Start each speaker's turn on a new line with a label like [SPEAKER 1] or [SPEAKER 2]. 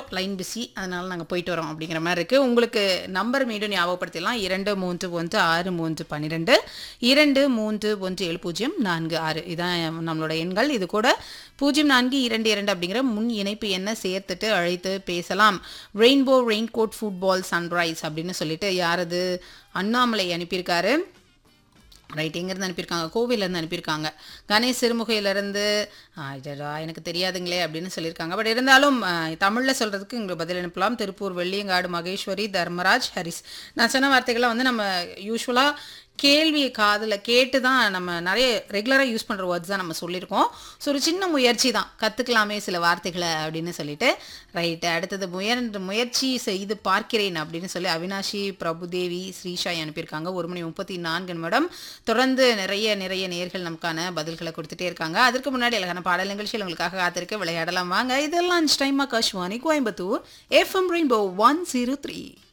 [SPEAKER 1] கொஞ்சம் line busy அதனால நாங்கள் போயிட்டு வரோம் அப்படிங்கிற மாதிரி இருக்குது உங்களுக்கு நம்பர் மீண்டும் ஞாபகப்படுத்திடலாம் இரண்டு மூன்று ஒன்று ஆறு மூன்று பன்னிரெண்டு இரண்டு மூன்று ஒன்று ஏழு பூஜ்ஜியம் நான்கு ஆறு இதான் நம்மளோட எண்கள் இது கூட பூஜ்ஜியம் நான்கு இரண்டு இரண்டு அப்படிங்கிற முன் இணைப்பு என்ன சேர்த்துட்டு அழைத்து பேசலாம் rainbow rain coat football sunrise அப்படின்னு சொல்லிட்டு யாரது அண்ணாமலை அனுப்பியிருக்காரு ரைட் எங்கேருந்து அனுப்பியிருக்காங்க கோவிலேருந்து அனுப்பியிருக்காங்க கணேஷ் சிறுமுகையிலேருந்து அடடா எனக்கு தெரியாதுங்களே அப்படின்னு சொல்லியிருக்காங்க பட் இருந்தாலும் தமிழில் சொல்கிறதுக்கு உங்களுக்கு பதில் அனுப்பலாம் திருப்பூர் வெள்ளியங்காடு மகேஸ்வரி தர்மராஜ் ஹரிஸ் நான் சொன்ன வார்த்தைகளை வந்து நம்ம யூஸ்வலாக கேள்வி காதில் கேட்டு தான் நம்ம நிறைய ரெகுலராக யூஸ் பண்ணுற வேர்ட்ஸ் தான் நம்ம சொல்லியிருக்கோம் ஸோ ஒரு சின்ன முயற்சி தான் கற்றுக்கலாமே சில வார்த்தைகளை அப்படின்னு சொல்லிட்டு ரைட்டு அடுத்தது முயர் முயற்சி செய்து பார்க்கிறேன் அப்படின்னு சொல்லி அவினாஷி பிரபுதேவி ஸ்ரீஷாய் அனுப்பியிருக்காங்க ஒரு மணி முப்பத்தி நான்கு நிமிடம் தொடர்ந்து நிறைய நிறைய நேர்கள் நமக்கான பதில்களை கொடுத்துட்டே இருக்காங்க அதற்கு முன்னாடி அழகான பாடல் நிகழ்ச்சியில் உங்களுக்காக காத்திருக்க விளையாடலாம் வாங்க இதெல்லாம் time Akashvani Coimbatore FM rainbow one zero three